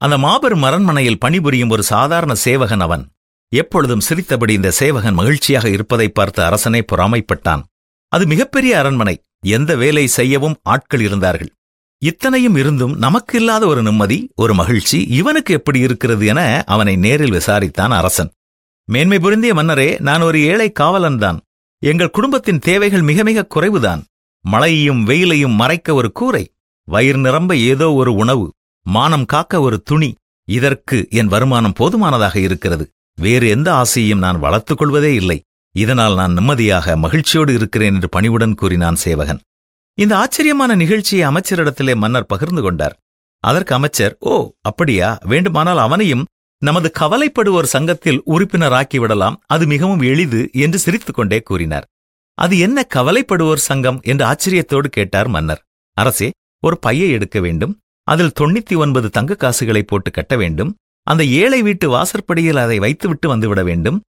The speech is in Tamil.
அந்த மாபெரும் அரண்மனையில் பணிபுரியும் ஒரு சாதாரண சேவகன் அவன் எப்பொழுதும் சிரித்தபடி இந்த சேவகன் மகிழ்ச்சியாக இருப்பதை பார்த்து அரசனே பொறாமைப்பட்டான் அது மிகப்பெரிய அரண்மனை எந்த வேலை செய்யவும் ஆட்கள் இருந்தார்கள் இத்தனையும் இருந்தும் நமக்கு இல்லாத ஒரு நிம்மதி ஒரு மகிழ்ச்சி இவனுக்கு எப்படி இருக்கிறது என அவனை நேரில் விசாரித்தான் அரசன் மேன்மை புரிந்திய மன்னரே நான் ஒரு ஏழை காவலன்தான் எங்கள் குடும்பத்தின் தேவைகள் மிக மிக குறைவுதான் மழையையும் வெயிலையும் மறைக்க ஒரு கூரை வயிறு நிரம்ப ஏதோ ஒரு உணவு மானம் காக்க ஒரு துணி இதற்கு என் வருமானம் போதுமானதாக இருக்கிறது வேறு எந்த ஆசையையும் நான் வளர்த்துக் கொள்வதே இல்லை இதனால் நான் நிம்மதியாக மகிழ்ச்சியோடு இருக்கிறேன் என்று பணிவுடன் கூறினான் சேவகன் இந்த ஆச்சரியமான நிகழ்ச்சியை அமைச்சரிடத்திலே மன்னர் பகிர்ந்து கொண்டார் அதற்கு அமைச்சர் ஓ அப்படியா வேண்டுமானால் அவனையும் நமது கவலைப்படுவோர் சங்கத்தில் உறுப்பினராக்கி விடலாம் அது மிகவும் எளிது என்று சிரித்துக்கொண்டே கூறினார் அது என்ன கவலைப்படுவோர் சங்கம் என்று ஆச்சரியத்தோடு கேட்டார் மன்னர் அரசே ஒரு பையை எடுக்க வேண்டும் அதில் தொண்ணூத்தி ஒன்பது தங்க காசுகளை போட்டு கட்ட வேண்டும் அந்த ஏழை வீட்டு வாசற்படியில் அதை வைத்துவிட்டு வந்துவிட வேண்டும்